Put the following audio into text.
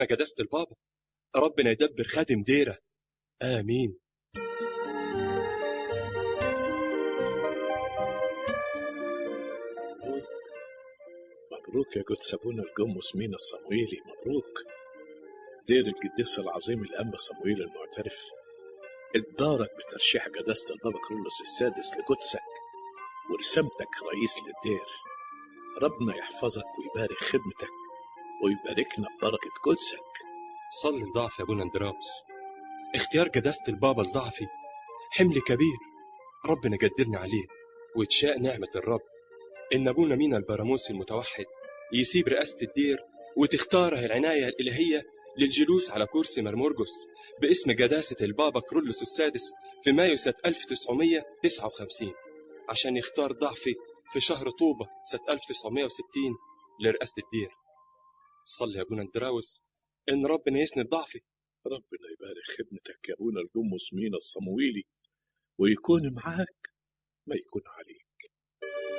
قداسة البابا ربنا يدبر خادم ديرة آمين مبروك يا قدس أبونا الجمس مينا الصمويلي مبروك دير القديس العظيم الأنبا صمويل المعترف اتبارك بترشيح قداسة البابا كرولوس السادس لقدسك ورسمتك رئيس للدير ربنا يحفظك ويبارك خدمتك ويباركنا ببركة قدسك صلي الضعف يا ابونا اندراوس اختيار قداسة البابا الضعفي حمل كبير ربنا قدرنا عليه وتشاء نعمة الرب إن أبونا مينا البراموسي المتوحد يسيب رئاسة الدير وتختاره العناية الإلهية للجلوس على كرسي مرمرجس باسم قداسة البابا كرولوس السادس في مايو سنة 1959 عشان يختار ضعفي في شهر طوبة سنة 1960 لرئاسة الدير صلي يا أبونا اندراوس إن ربنا يسند ضعفي ربنا يبارك خدمتك يا أبونا الجمس مينا الصمويلي ويكون معاك ما يكون عليك